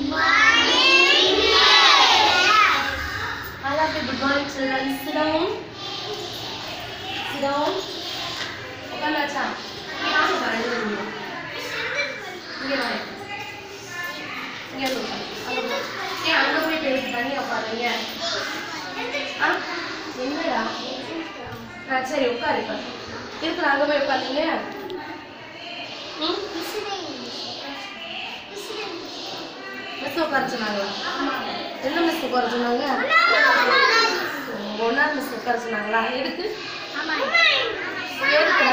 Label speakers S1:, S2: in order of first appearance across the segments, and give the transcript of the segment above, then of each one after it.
S1: All of you, good morning, children. Sit down. Sit down. உட்காந்தாச்சா இங்க வாங்க பாரு, ரெண்டு பேரும் இங்க. இங்க வாங்க. இங்க வந்து உட்காரு. அங்க போ. ஏய், அங்க போய் பேசி தனியா உட்காருங்க. ஆ? என்னடா? ஆ, சரி உட்காரு இப்ப. இருக்கிற அங்க போய் உட்காருங்க. ம்? மிஸ் உட்கார சொன்னாங்களா? என்ன மிஸ் உட்கார சொன்னாங்க? ஒன்னாவது மிஸ் உட்கார சொன்னாங்களா? எதுக்கு? எதுக்குடா?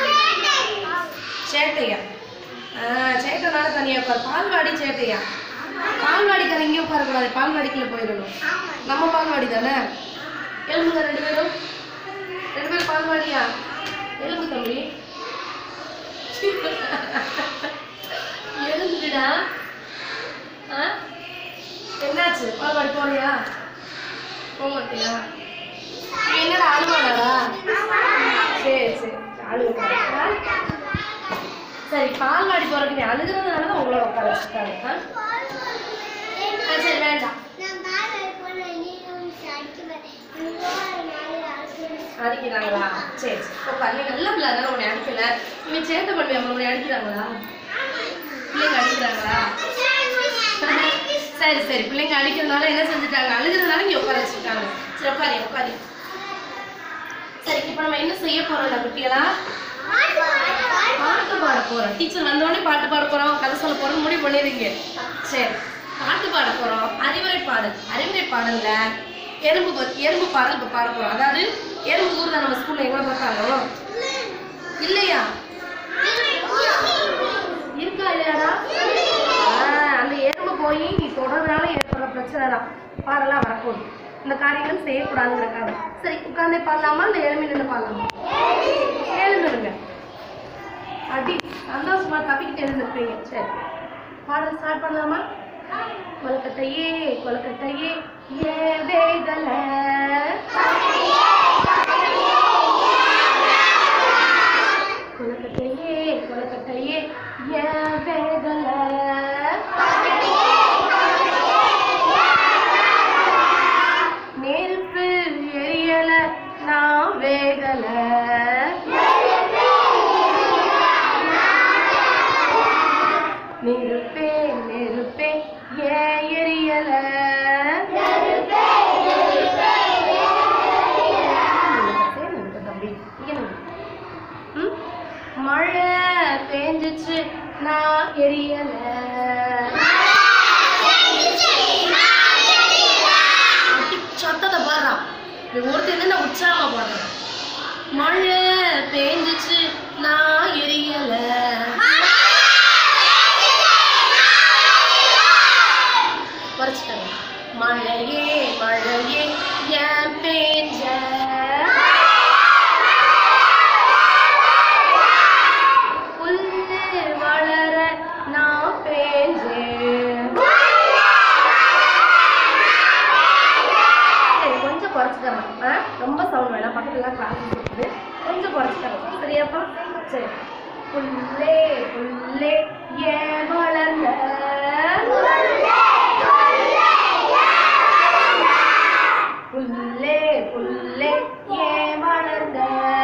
S1: சேட்டையா ஆ, சேட்டைனால தனியா உட்காரு பால்வாடி சேட்டையா பால்வாடிக்கார இங்கே உட்காரக்கூடாது பால்வாடிக்குள்ள போயிடணும் நம்ம பால்வாடி தானே எலும்புங்க ரெண்டு பேரும் ரெண்டு பேரும் பால்வாடியா எலும்பு தம்பி எழுந்துடா ஆ என்னாச்சு பால்வாடி போறியா போக மாட்டியா நீ என்னடா அழுவாடா சரி சரி அழுகுறா சரி பால்வாடி போறதுக்கு நீ அழுகிறதுனால தான் உங்களை உட்கார வச்சுட்டாங்க ஆ? ஆ, சரி வேண்டாம் அடிக்கிறாங்களா சரி சரி உட்கார் நீ நல்ல பிள்ளை தானே உன்னை அடிக்கல நீ சேட்டை பண்ணுவியா உன்னை அடிக்கிறாங்களா பிள்ளைங்க அடிக்கிறாங்களா சரி சரி பிள்ளைங்க அடிக்கிறதுனால என்ன செஞ்சுட்டாங்க அழுகிறதுனால இங்கே உட்கார வச்சுட்டாங்க சரி உட்காரி உட்காரி சரி இப்போ நம்ம என்ன செய்ய போறோம்ல குட்டிகளா பாட்டு பாட போறோம் டீச்சர் வந்தோடனே பாட்டு பாட போறோம் கதை சொல்ல போறோம் முடிவு பண்ணிடுங்க சரி பாட்டு பாட போறோம் அறிவுரை பாடல் அறிவுரை பாடல்ல எறும்பு பத்தி- எறும்பு பாடல் இப்போ பாட போறோம் அதாவது எறும்பு ஊர் தான் நம்ம ஸ்கூல்ல எவ்வளோ பார்த்தாலும் இல்லையா இருக்கா இல்லையாடா ஆ, அந்த எறும்பு போய் நீ தொடர்றதுனால ஏற்படுற பிரச்சனை தான் பாடலாம் வரப்போகுது இந்த காரியங்களும் செய்யக்கூடாதுங்கிறக்காக சரி உட்காந்தே பாடலாமா இந்த எலும்பி நின்று பாடலாமா எழுந்துருங்க அடி சந்தோஷமா தப்பிக்கிட்டு எழுந்திருப்பீங்க சரி பாடல் ஸ்டார்ட் பண்ணலாமா கொலக்கட்டையே கொலக்கட்டையே ஏ வேகல கொலக்கட்டையே கொலக்கட்டையே ஏ வேகல நெருப்பு எரியல நான் வேகல நெருப்பே நெருப்பே ஏன் எரியல நெருப்பு தம்பி இங்க நில்லு. ம்? மழை பேஞ்சிச்சு நான் எரியல அடி சத்தத்தை பாடுறான் இப்படி ஒருத்தர் என்ன உற்சாகமா பாடுறான் மழை பேஞ்சிச்சு நான் எரியல குறைச்சிட்டாங்க மழையே மழையே ஏன் பேஞ்ச புல்லு வளர நான் பேஞ்சேன் சரி கொஞ்சம் குறைச்சிக்கலாம் ஆ ரொம்ப சவுண்ட் வேணாம் பக்கத்துல கிளாஸ் இருக்குது கொஞ்சம் குறைச்சிக்கலாம் சரியாப்பா சரி புல்லே புல்லே ஏன் வளர்ந்த புல்லே புல்லே ஏன் வளர்ந்த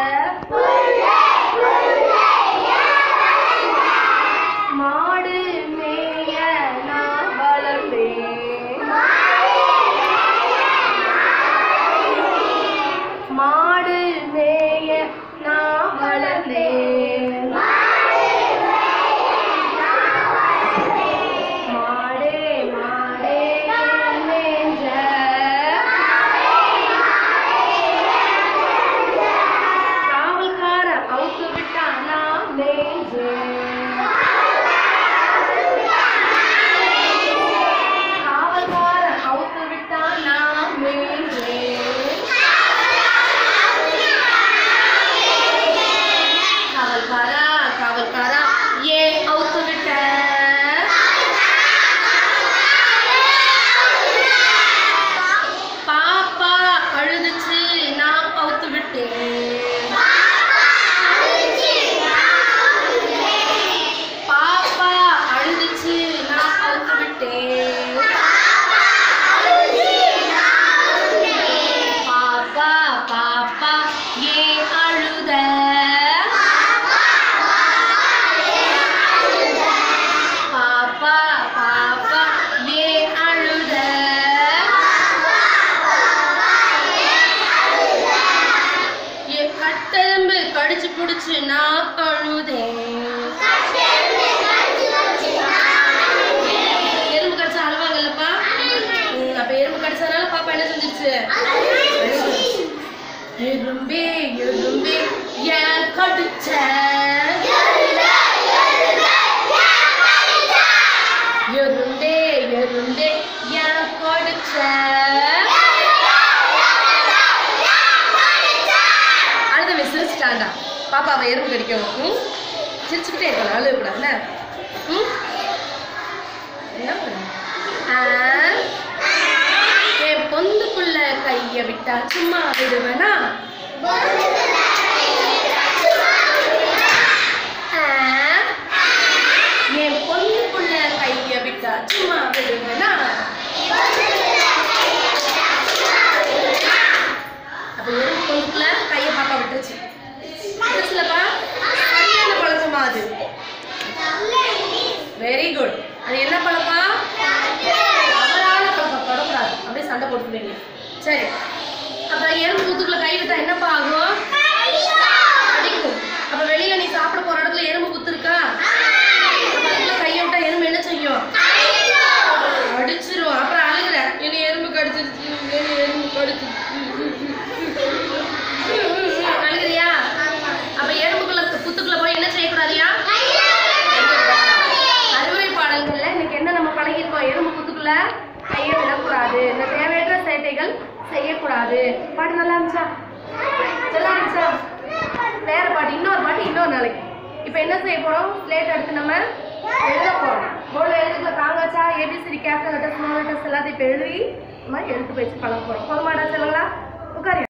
S1: மாடு மேய நான் வளர்ந்தேன் மாடு மேய நான் வளர்ந்தேன் மாடே மாடே மேஞ்ச காவல்கார அவுத்து விட்டா நான் மேஞ்சேன் காவல்கார அவுத்து விட்டா நான் மேஞ்சேன் பாப்பாவை எறும்பு கடிக்கும் ம் சிரிச்சுக்கிட்டே இருக்கணும் அழுகக்கூடாதுல்ல ம் என்ன பண்ண ஆ என் பொந்துக்குள்ள கைய விட்டா சும்மா விடுவேனா ஆ, என் பொந்துக்குள்ள கைய விட்டா சும்மா விடுவேனா அப்ப எறும்பு பொந்துக்குள்ள கைய பாப்பா விட்டுருச்சு விட்டுருச்சுலப்பா சரியான பழக்கமா அது வெரி குட் அது என்ன பழக்கம் தவறான பழக்கம் தொடக்கூடாது அப்படியே சண்டை போட்டுக்கிறீங்க சரி அப்புறம் எறும்பு குத்துக்குள்ள கை விட்டா என்னப்பா ஆகும் அடிக்கும் அப்ப வெளியில நீ சாப்பிட போற இடத்துல எறும்பு குத்து இருக்கா அப்ப அதுக்குள்ள கையை விட்டா எறும்பு என்ன செய்யும் அடிச்சிரும் அப்புறம் அழுகுற என்ன எறும்பு கடிச்சிருச்சு என்ன எறும்பு கடிச்சிருச்சு அழுகுறியா அப்ப எறும்புக்குள்ள குத்துக்குள்ள போய் என்ன செய்யக்கூடாதியா அறிவுரை பாடல்கள்ல இன்னைக்கு என்ன நம்ம பழகிருக்கோம் எறும்பு குத்துக்குள்ள கையை விடக்கூடாது இந்த தேவையற்ற சேட்டைகள் செய்யக்கூடாது பாட்டு நல்லா இருந்துச்சா நல்லா இருந்துச்சா வேற பாட்டு இன்னொரு பாட்டு இன்னொரு நாளைக்கு இப்போ என்ன செய்ய போறோம் ஸ்லேட் எடுத்து நம்ம எழுத போறோம் போர்டில் எழுதுக்குள்ள காங்காச்சா ABCD capital letters small letters எல்லாத்தையும் இப்போ எழுதி இந்த மாதிரி எழுத்து வச்சு பழக போறோம் போதுமாடா சொல்லுங்களா உட்காரு